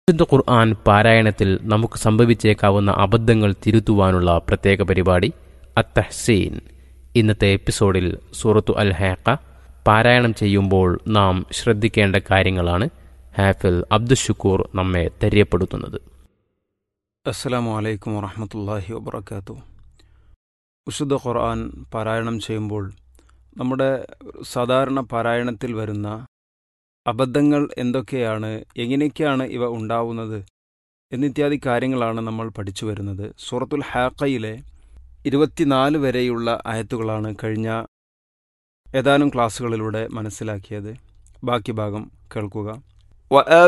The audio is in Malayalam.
വിശുദ്ധ ഖുർആൻ പാരായണത്തിൽ നമുക്ക് സംഭവിച്ചേക്കാവുന്ന അബദ്ധങ്ങൾ തിരുത്തുവാനുള്ള പ്രത്യേക പരിപാടി അത്തഹ്സീൻ ഇന്നത്തെ എപ്പിസോഡിൽ സൂറത്തു അൽ ഹാക്ക പാരായണം ചെയ്യുമ്പോൾ നാം ശ്രദ്ധിക്കേണ്ട കാര്യങ്ങളാണ് ഹാഫിൽ അബ്ദുഷുക്കൂർ നമ്മെ തെര്യപ്പെടുത്തുന്നത് അസ്സലാമു അലൈക്കും വറഹമത്തല്ലാഹി വബർക്കാത്തു വിശുദ്ധ ഖുർആൻ പാരായണം ചെയ്യുമ്പോൾ നമ്മുടെ സാധാരണ പാരായണത്തിൽ വരുന്ന അബദ്ധങ്ങൾ എന്തൊക്കെയാണ് എങ്ങനെയൊക്കെയാണ് ഇവ ഉണ്ടാവുന്നത് എന്നിത്യാദി കാര്യങ്ങളാണ് നമ്മൾ പഠിച്ചു വരുന്നത് സൂറത്തുൽ ഹാക്കയിലെ ഇരുപത്തിനാല് വരെയുള്ള ആയത്തുകളാണ് കഴിഞ്ഞ ഏതാനും ക്ലാസ്സുകളിലൂടെ മനസ്സിലാക്കിയത് ബാക്കി ഭാഗം കേൾക്കുക